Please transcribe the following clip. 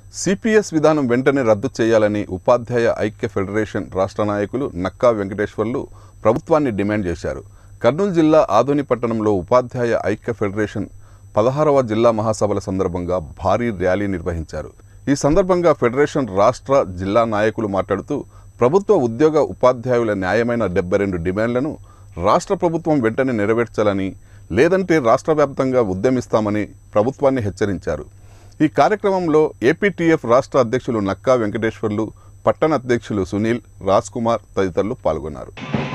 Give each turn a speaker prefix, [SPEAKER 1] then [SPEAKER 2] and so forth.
[SPEAKER 1] CPS విధానం వెంటనే రద్దు చేయాలని ఉపాధ్యాయ ఐక్య ఫెడరేషన్ రాష్ట్ర నాయకులు నక్కా వెంకటేశ్వర్లు ప్రభుత్వాన్ని డిమాండ్ చేశారు కర్నూలు జిల్లా ఆదోని పట్టణంలో ఉపాధ్యాయ ఐక్య ఫెడరేషన్ పదహారవ జిల్లా మహాసభల సందర్భంగా భారీ ర్యాలీ నిర్వహించారు ఈ సందర్భంగా ఫెడరేషన్ రాష్ట్ర జిల్లా నాయకులు మాట్లాడుతూ ప్రభుత్వ ఉద్యోగ ఉపాధ్యాయుల న్యాయమైన డెబ్బై రెండు డిమాండ్లను రాష్ట్ర ప్రభుత్వం వెంటనే నెరవేర్చాలని లేదంటే రాష్ట్ర వ్యాప్తంగా ఉద్యమిస్తామని ప్రభుత్వాన్ని హెచ్చరించారు ఈ కార్యక్రమంలో ఏపీటీఎఫ్ రాష్ట్ర అధ్యక్షులు నక్కా వెంకటేశ్వర్లు పట్టణ అధ్యక్షులు సునీల్ రాజ్ కుమార్ తదితరులు పాల్గొన్నారు